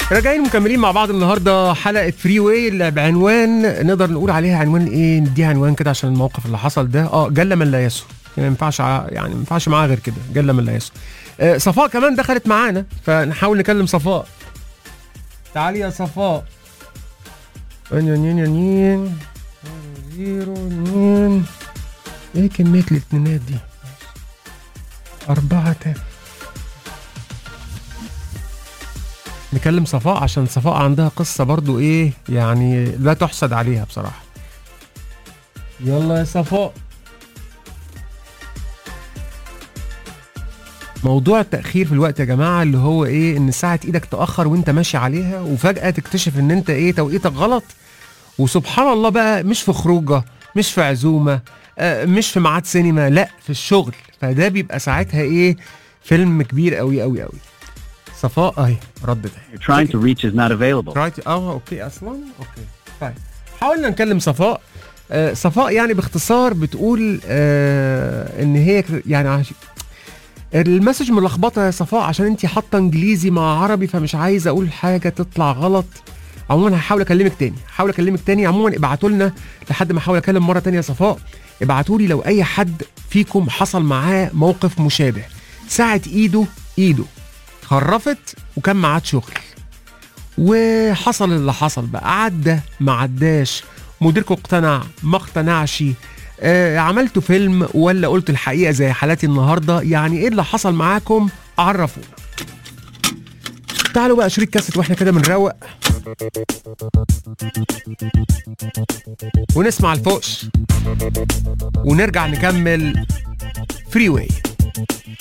راجعين مكملين مع بعض النهارده حلقه فري واي اللي بعنوان نقدر نقول عليها عنوان ايه نديها عنوان كده عشان الموقف اللي حصل ده اه جل من لا يسهو يعني ما ينفعش ع- يعني ما ينفعش معاها غير كده جل من لا يسهو آه صفاء كمان دخلت معانا فنحاول نكلم صفاء تعالي يا صفاء نين نين نين زيرو نين ايه كمية الاتنينات دي أربعة تاني نكلم صفاء عشان صفاء عندها قصة برضو ايه يعني لا تحسد عليها بصراحة يلا يا صفاء موضوع التأخير في الوقت يا جماعة اللي هو ايه ان ساعة ايدك تأخر وانت ماشي عليها وفجأة تكتشف ان انت ايه توقيتك غلط وسبحان الله بقى مش في خروجه مش في عزومة آه، مش في ميعاد سينما لا في الشغل فده بيبقى ساعتها ايه فيلم كبير قوي قوي قوي صفاء اهي ردت اهي you're trying to reach is not available. رايت اه اوكي اصلا اوكي طيب حاولنا نكلم صفاء آه صفاء يعني باختصار بتقول آه ان هي ك- يعني عش... المسج ملخبطه يا صفاء عشان انت حاطه انجليزي مع عربي فمش عايزه اقول حاجه تطلع غلط عموما هحاول اكلمك تاني هحاول اكلمك تاني عموما ابعتوا لنا لحد ما احاول اكلم مره تانية يا صفاء ابعتوا لي لو اي حد فيكم حصل معاه موقف مشابه ساعه ايده ايده خرفت وكان معاه شغل وحصل اللي حصل بقى عدى ما عداش مديركم اقتنع ما اقتنعش آه عملتوا فيلم ولا قلت الحقيقه زي حالاتي النهارده يعني ايه اللي حصل معاكم عرفونا تعالوا بقى شريك كاسيت واحنا كده بنروق ونسمع الفوش ونرجع نكمل فري واي